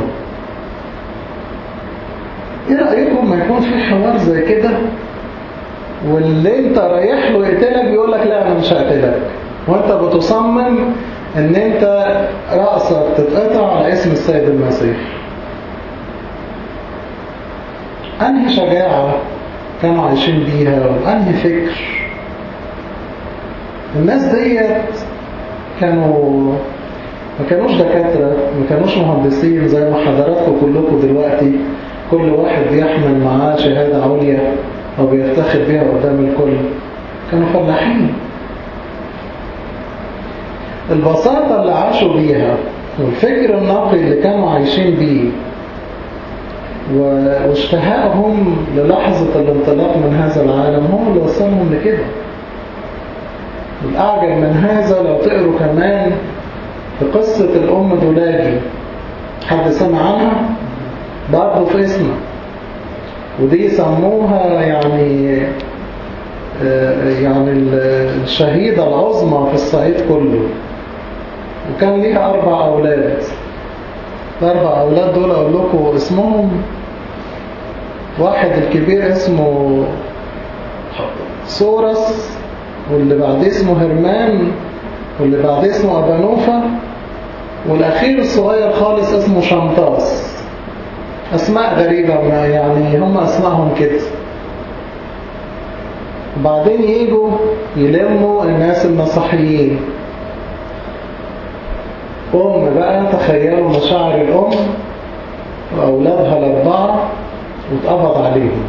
ايه رأيكم ما يكون في حوار زي كده واللي انت رايح له يقتلك بيقول لك لا انا مش هقتلك وانت بتصمم ان انت رأسك تتقطع على اسم السيد المسيح انهي شجاعة كانوا عايشين بيها وانهي فكر الناس ديت كانوا ما كانوش دكاترة ما كانوش مهندسين زي ما حضراتكم كلكم دلوقتي كل واحد بيحمل معاه شهادة عليا أو بيفتخر بيها قدام الكل كانوا فلاحين البساطة اللي عاشوا بيها والفكر النقي اللي كانوا عايشين بيه واشتهائهم للحظة الانطلاق من هذا العالم هم اللي وصلهم لكده الأعجب من هذا لو تقروا كمان في قصة الأم دولاجي حد سمع عنها؟ برضه في اسمها ودي سموها يعني يعني الشهيدة العظمى في الصعيد كله وكان ليها أربع أولاد الأربع أولاد دول أقول لكم اسمهم واحد الكبير اسمه سورس واللي بعديه اسمه هرمان واللي بعديه اسمه أبانوفا والأخير الصغير خالص اسمه شمطاس أسماء غريبة يعني هم أسمائهم كده وبعدين يجوا يلموا الناس المسيحيين أم بقى تخيلوا مشاعر الأم وأولادها الأربعة واتقبض عليهم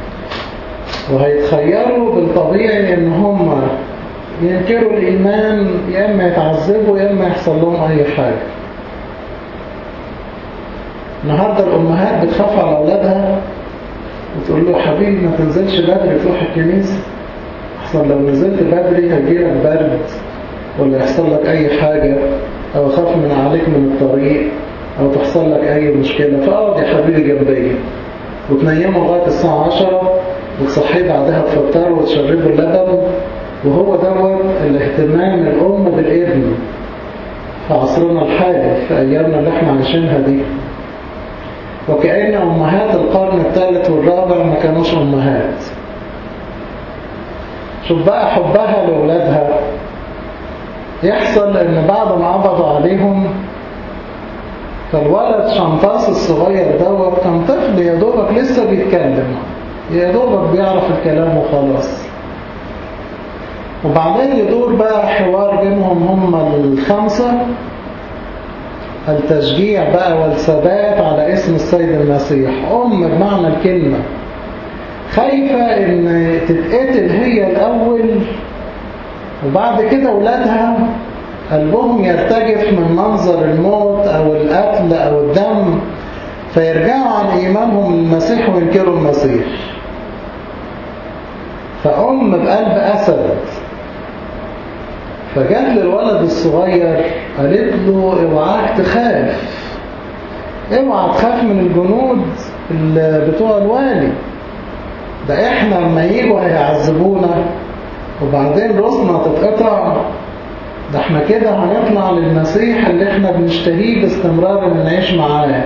وهيتخيلوا بالطبيعي إن هم ينكروا الإيمان يا إما يتعذبوا يا إما يحصل لهم أي حاجة النهاردة الأمهات بتخاف على أولادها وتقول له حبيبي ما تنزلش بدري تروح الكنيسة أحسن لو نزلت بدري هيجيلك برد ولا يحصل لك أي حاجة أو أخاف من عليك من الطريق أو تحصل لك أي مشكلة فأقعد يا حبيبي جنبي وتنيمه لغاية الساعة 10 وتصحيه بعدها تفطره وتشربه اللبن وهو دوت الاهتمام الأم بالابن في عصرنا الحالي في أيامنا اللي احنا عايشينها دي وكأن أمهات القرن الثالث والرابع ما كانوش أمهات شوف بقى حبها لأولادها يحصل ان بعد ما قبضوا عليهم فالولد شمطاس الصغير دوت كان طفل يا دوبك لسه بيتكلم يا دوبك بيعرف الكلام وخلاص وبعدين يدور بقى حوار بينهم هم الخمسة التشجيع بقى والثبات على اسم السيد المسيح أم بمعنى الكلمة خايفة ان تتقتل هي الأول وبعد كده ولادها قلبهم يرتجف من منظر الموت أو القتل أو الدم فيرجعوا عن إيمانهم للمسيح وينكروا المسيح فأم بقلب أسد فجات للولد الصغير قالت له اوعاك تخاف اوعى تخاف من الجنود بتوع الوالي ده احنا لما يجوا هيعذبونا وبعدين راسنا تتقطع ده احنا كده هنطلع للمسيح اللي احنا بنشتهيه باستمرار ان نعيش معاه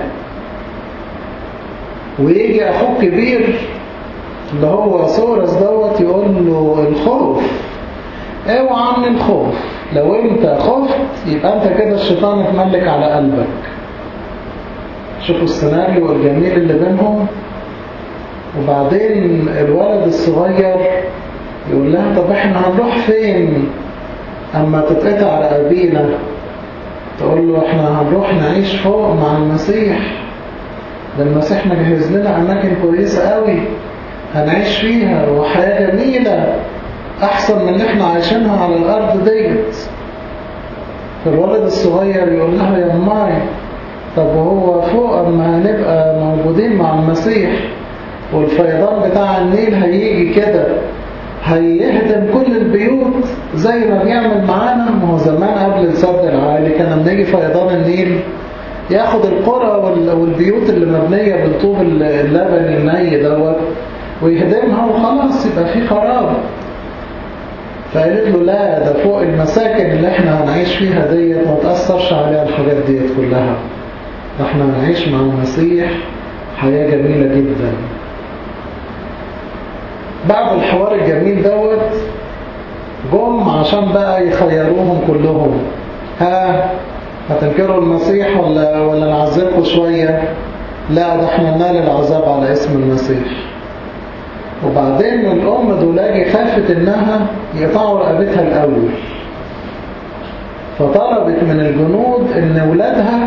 ويجي اخوك كبير اللي هو سورس دوت يقول له الخوف اوعى من الخوف لو انت خفت يبقى انت كده الشيطان اتملك على قلبك شوفوا السيناريو الجميل اللي بينهم وبعدين الولد الصغير يقول لها طب احنا هنروح فين اما تتقطع على ابينا تقول له احنا هنروح نعيش فوق مع المسيح ده المسيح مجهز لنا اماكن كويسة قوي هنعيش فيها وحياة جميلة احسن من اللي احنا عايشينها على الارض ديت فالولد الصغير يقول لها يا ماي طب وهو فوق اما هنبقى موجودين مع المسيح والفيضان بتاع النيل هيجي كده هيهدم كل البيوت زي ما بيعمل معانا ما هو زمان قبل السد العالي كان لما يجي فيضان النيل ياخد القرى والبيوت اللي مبنية بالطوب اللبني الني دوت ويهدمها وخلاص يبقى في خراب فقالت له لا ده فوق المساكن اللي احنا هنعيش فيها ديت ما تأثرش عليها الحاجات ديت كلها ده احنا هنعيش مع المسيح حياة جميلة جدا بعد الحوار الجميل دوت جم عشان بقى يخيروهم كلهم ها هتنكروا المسيح ولا ولا نعذبكم شوية لا ده احنا ننال العذاب على اسم المسيح وبعدين الأم دولاجي خافت إنها يقطعوا رقبتها الأول فطلبت من الجنود إن ولادها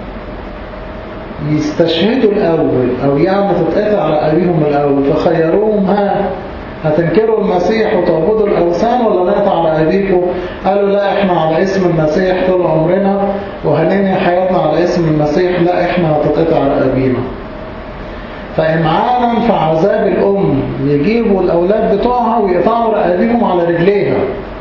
يستشهدوا الأول أو يعني تتقطع على أبيهم الأول فخيروهم ها هتنكروا المسيح وتعبدوا الأوثان ولا نقطع على أبيكم قالوا لا إحنا على اسم المسيح طول عمرنا وهننهي حياتنا على اسم المسيح لا إحنا هتتقطع على أبينا فإمعانا في عذاب الأم يجيبوا الأولاد بتوعها ويقطعوا رقابيهم على رجليها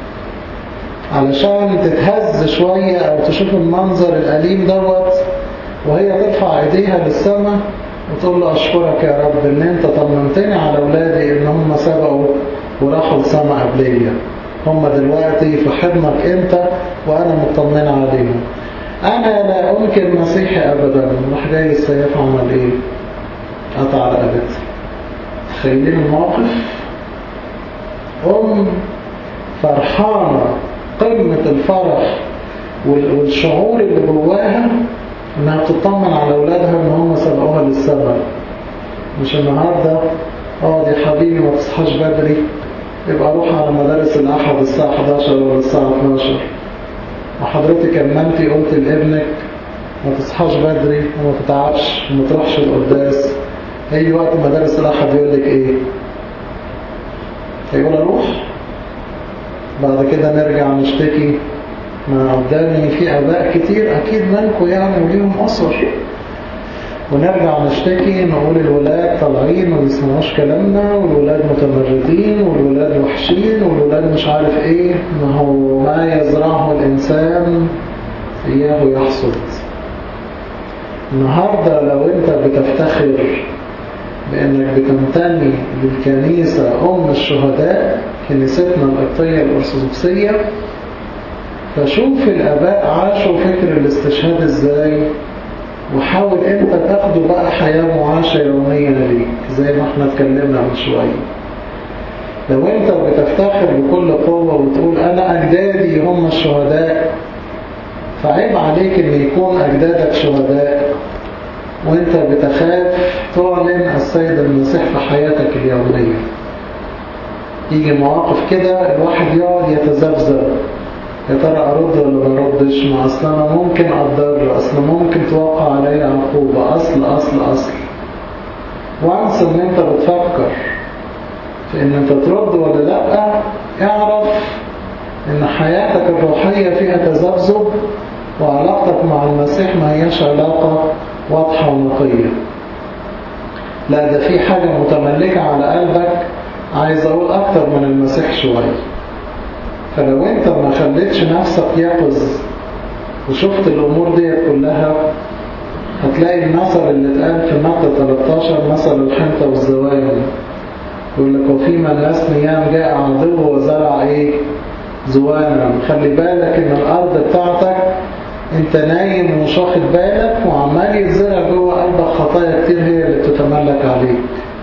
علشان تتهز شوية أو تشوف المنظر الأليم دوت وهي ترفع ايديها للسماء وتقول له أشكرك يا رب إن أنت طمنتني على أولادي إن هم سبقوا وراحوا السما قبلية هم دلوقتي في حضنك أنت وأنا مطمن عليهم أنا لا أنكر مسيحي أبدا راح جاي السيف عمل إيه قطع رقبتي تخيلين الموقف أم فرحانة قمة الفرح والشعور اللي جواها انها تطمن على اولادها ان هم سبقوها للسبب مش النهارده اقعد يا حبيبي ما تصحاش بدري يبقى روح على مدارس الاحد الساعه 11 ولا الساعه 12 وحضرتك لما انت قلت لابنك ما تصحاش بدري وما تتعبش وما تروحش القداس هيجي وقت مدارس الاحد يقول لك ايه هيقول اروح بعد كده نرجع نشتكي ما قدامي في اباء كتير اكيد منكم يعني وليهم اثر ونرجع نشتكي نقول الولاد طالعين وما يسمعوش كلامنا والولاد متمردين والولاد وحشين والولاد مش عارف ايه ما هو ما يزرعه الانسان اياه يحصد النهارده لو انت بتفتخر بانك بتنتمي للكنيسه ام الشهداء كنيستنا القبطيه الارثوذكسيه فشوف الآباء عاشوا فكر الاستشهاد ازاي وحاول انت تاخده بقى حياة معاشة يومية ليك زي ما احنا اتكلمنا من شوية لو انت بتفتخر بكل قوة وتقول انا اجدادي هم الشهداء فعيب عليك ان يكون اجدادك شهداء وانت بتخاف تعلن السيد المسيح في حياتك اليومية يجي مواقف كده الواحد يقعد يتذبذب يا ترى أرد ولا ما أردش ما أصل أنا ممكن أتضر أصل ممكن توقع علي عقوبة أصل أصل أصل وانس إن أنت بتفكر في إن أنت ترد ولا لأ اعرف إن حياتك الروحية فيها تذبذب وعلاقتك مع المسيح ما هياش علاقة واضحة ونقية لا ده في حاجة متملكة على قلبك عايز أقول أكتر من المسيح شوية فلو انت ما خليتش نفسك يقظ وشفت الامور دي كلها هتلاقي المثل اللي اتقال في مادة 13 مثل الحنطة والزوايا يقول لك وفيما الناس نيام جاء عدو وزرع ايه زوانا خلي بالك ان الارض بتاعتك انت نايم ومش واخد بالك وعمال يتزرع جوه قلبك خطايا كتير هي اللي بتتملك عليك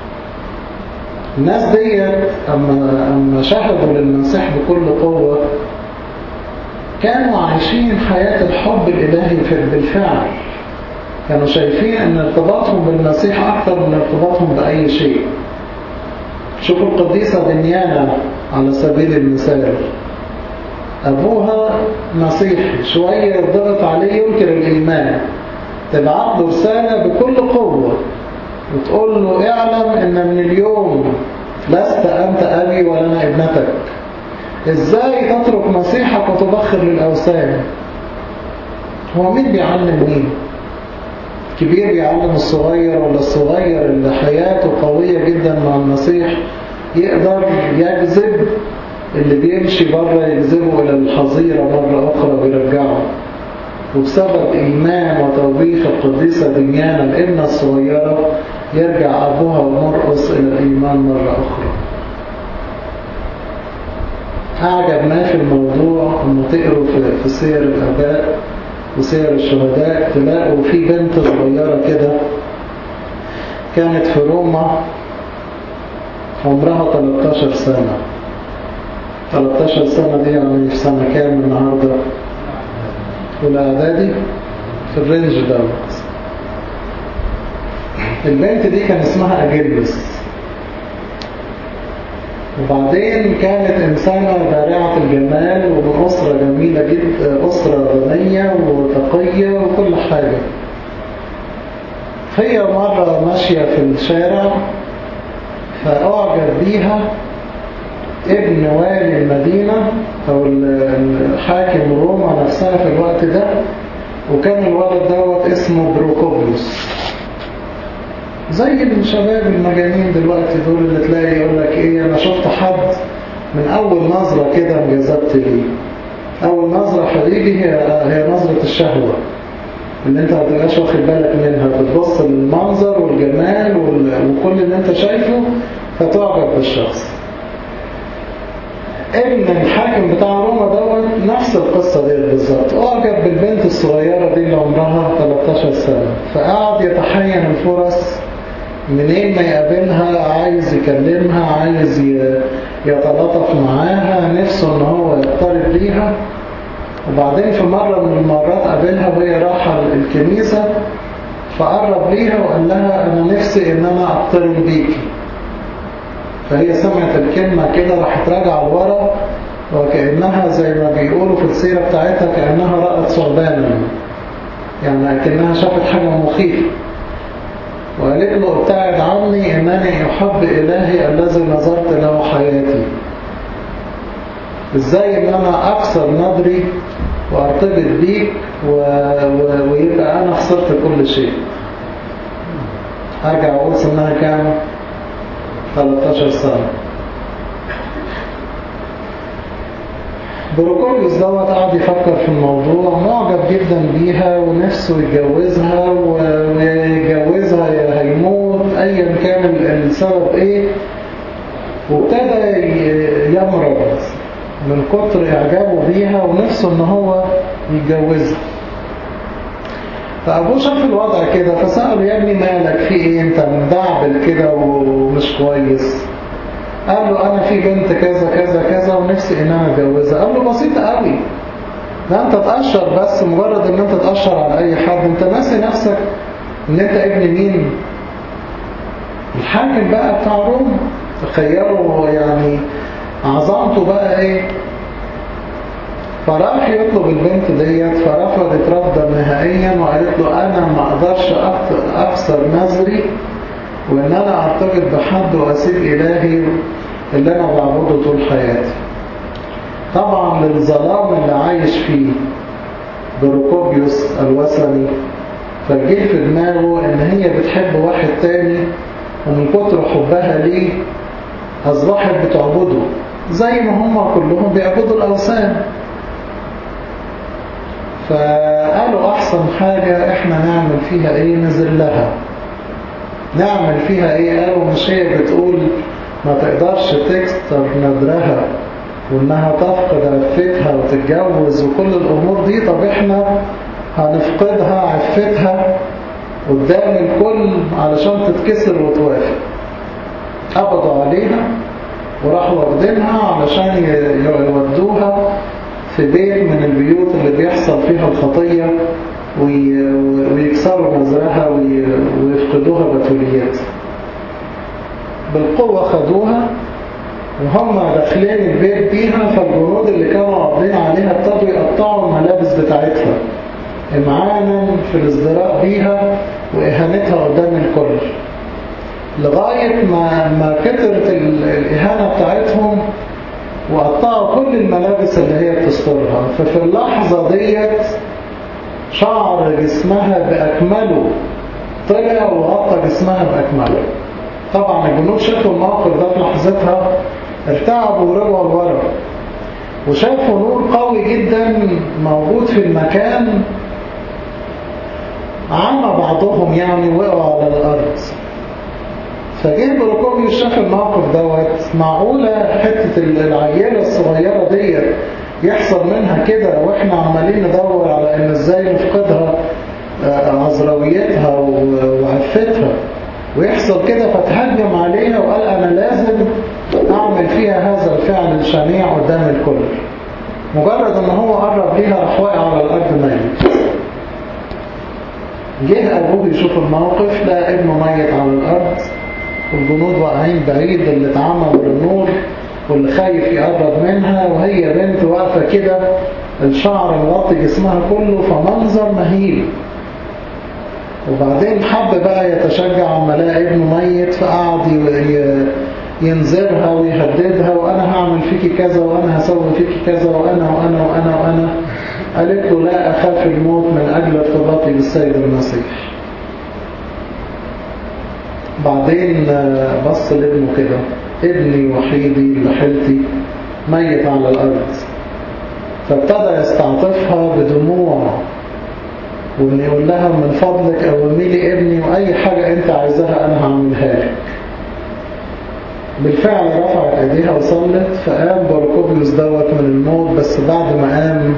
الناس دي أما, أما شهدوا للمسيح بكل قوة كانوا عايشين حياة الحب الإلهي بالفعل كانوا شايفين أن ارتباطهم بالمسيح أكثر من ارتباطهم بأي شيء شوفوا القديسة دنيانا على سبيل المثال أبوها مسيحي شوية ضغط عليه ينكر الإيمان تبعت له رسالة بكل قوة وتقول له اعلم ان من اليوم لست انت ابي ولا انا ابنتك ازاي تترك مسيحك وتبخر للاوثان هو مين بيعلم مين كبير بيعلم الصغير ولا الصغير اللي حياته قوية جدا مع المسيح يقدر يجذب اللي بيمشي بره يجذبه الى الحظيرة مرة اخرى ويرجعه وبسبب إيمان وتوبيخ القديسة دنيانا الابنة الصغيرة يرجع أبوها ومرقص إلى الإيمان مرة أخرى أعجب ما في الموضوع أنه تقروا في سير الآباء وسير الشهداء تلاقوا في بنت صغيرة كده كانت في روما عمرها 13 سنة 13 سنة دي يعني في سنة كام النهارده والإعدادي في الرينج دوت البنت دي كان اسمها أجيلس وبعدين كانت إنسانة بارعة الجمال ومن أسرة جميلة جدا أسرة غنية وتقية وكل حاجة هي مرة ماشية في الشارع فأعجب بيها ابن والي المدينة أو الحاكم روما نفسها في الوقت ده وكان الولد دوت اسمه بروكوبلوس زي الشباب المجانين دلوقتي دول اللي تلاقي يقول لك ايه انا شفت حد من اول نظرة كده انجذبت ليه اول نظرة حبيبي هي هي نظرة الشهوة اللي انت ما تبقاش واخد بالك منها بتبص للمنظر والجمال وكل اللي انت شايفه فتعجب بالشخص ابن الحاكم بتاع روما دوت نفس القصة دي بالظبط اعجب بالبنت الصغيرة دي اللي عمرها 13 سنة فقعد يتحين الفرص منين ما يقابلها عايز يكلمها عايز يتلطف معاها نفسه ان هو يقترب ليها وبعدين في مرة من المرات قابلها وهي رايحة الكنيسة فقرب ليها وقال لها انا نفسي ان انا اقترب بيكي فهي سمعت الكلمة كده راحت راجعة لورا وكأنها زي ما بيقولوا في السيرة بتاعتها كأنها رأت ثعبانا يعني كأنها شافت حاجة مخيفة وقالت له ابتعد عني انني احب الهي الذي نظرت له حياتي ازاي ان انا اكسر نظري وارتبط بيك و... و... ويبقى انا خسرت كل شيء ارجع اقول سنها كام 13 سنة بروكوليوس دوت قعد يفكر في الموضوع معجب جدا بيها ونفسه يتجوزها ويتجوزها يا هيموت ايا كان السبب ايه وابتدى يمرض من كتر اعجابه بيها ونفسه ان هو يتجوزها فأبوه شاف الوضع كده فسأله يا ابني مالك في ايه انت مدعبل كده ومش كويس قال له انا في بنت كذا كذا كذا ونفسي ان انا اتجوزها قال له بسيطة قوي ده انت تقشر بس مجرد ان انت تقشر على اي حد انت ناسي نفسك ان انت ابن مين الحاكم بقى بتاع روما تخيلوا يعني عظمته بقى ايه فراح يطلب البنت ديت فرفضت رفضا نهائيا وقالت له انا ما اقدرش اكسر نظري وان انا ارتبط بحد واسيب الهي اللي انا بعبده طول حياتي طبعا للظلام اللي عايش فيه بروكوبيوس الوثني فجه في دماغه ان هي بتحب واحد تاني ومن كتر حبها ليه اصبحت بتعبده زي ما هم كلهم بيعبدوا الاوثان فقالوا احسن حاجة احنا نعمل فيها ايه نزل لها نعمل فيها ايه قالوا مش هي بتقول ما تقدرش تكسر نذرها وانها تفقد عفتها وتتجوز وكل الامور دي طب احنا هنفقدها عفتها قدام الكل علشان تتكسر وتوافق قبضوا عليها وراحوا واخدينها علشان يودوها في بيت من البيوت اللي بيحصل فيها الخطية ويكسروا نظرها ويفقدوها بتوليات بالقوة خدوها وهم داخلين البيت بيها فالجنود اللي كانوا قابضين عليها ابتدوا يقطعوا الملابس بتاعتها امعانا في الازدراء بيها واهانتها قدام الكل لغاية ما, ما كترت الاهانة بتاعتهم وقطعوا كل الملابس اللي هي بتسترها ففي اللحظة ديت شعر جسمها بأكمله طلع وغطى جسمها بأكمله طبعا الجنود شافوا الموقف ده في لحظتها ارتعبوا ورجعوا لورا وشافوا نور قوي جدا موجود في المكان عمى بعضهم يعني وقعوا على الأرض فجه بروكوبيوس شاف الموقف دوت معقولة حتة العيالة الصغيرة ديت يحصل منها كده واحنا عمالين ندور على ان ازاي نفقدها عذراويتها وعفتها ويحصل كده فتهجم عليها وقال انا لازم اعمل فيها هذا الفعل الشنيع قدام الكل مجرد ان هو قرب ليها راح واقع على الارض ميت جه ابوه يشوف الموقف لقى ابنه ميت على الارض والجنود واقعين بعيد اللي اتعمى بالنور واللي خايف يقرب منها وهي بنت واقفة كده الشعر مغطي جسمها كله فمنظر مهيب وبعدين حب بقى يتشجع عما لقى ابنه ميت فقعد ينذرها ويهددها وانا هعمل فيكي كذا وانا هسوي فيكي كذا وانا وانا وانا وانا قالت له لا اخاف الموت من اجل ارتباطي بالسيد المسيح بعدين بص لابنه كده ابني وحيدي اللي حيلتي ميت على الأرض فابتدى يستعطفها بدموع وإن يقول لها من فضلك قومي لي ابني وأي حاجة أنت عايزاها أنا هعملها لك بالفعل رفعت ايديها وصلت فقام باركوبيوس دوت من الموت بس بعد ما قام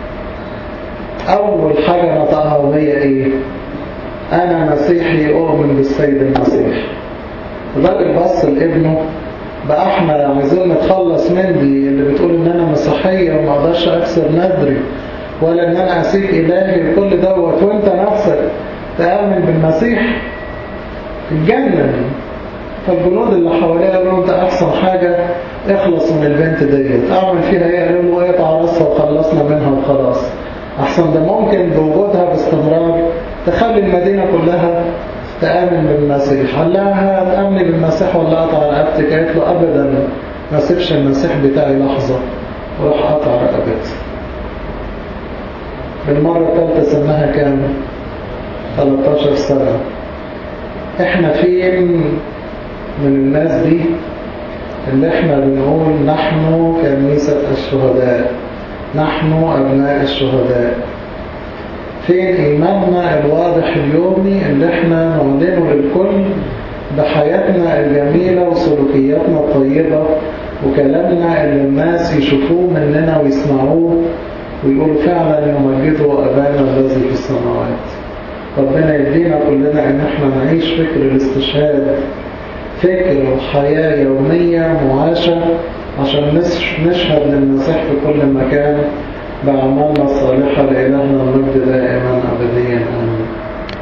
اول حاجة نطقها وهي ايه انا مسيحي اؤمن بالسيد المسيح الراجل بص لابنه بقى احنا عايزين نتخلص من دي اللي بتقول ان انا مسيحية وما اقدرش اكسر ندري ولا ان انا اسيب الهي وكل دوت وانت نفسك تآمن بالمسيح اتجنن فالجنود اللي حواليه قالوا له انت احسن حاجة اخلص من البنت ديت اعمل فيها ايه قالوا له اقطع راسها وخلصنا منها وخلاص احسن ده ممكن بوجودها باستمرار تخلي المدينة كلها تآمن بالمسيح قال لها هتآمني بالمسيح ولا اقطع رقبتك قالت له ابدا ما سيبش المسيح بتاعي لحظة وراح قطع رقبتها بالمرة الثالثة سنها كام 13 سنة احنا فين من الناس دي اللي احنا بنقول نحن كنيسة الشهداء نحن أبناء الشهداء فين إيماننا الواضح اليومي اللي احنا نعلنه للكل بحياتنا الجميلة وسلوكياتنا الطيبة وكلامنا اللي الناس يشوفوه مننا ويسمعوه ويقولوا فعلا يمجدوا أبانا الذي في السماوات ربنا يدينا كلنا ان احنا نعيش فكر الاستشهاد فكر وحياة يومية معاشة عشان نشهد للمسيح في كل مكان بأعمالنا الصالحة لإلهنا المجد دائما أبديا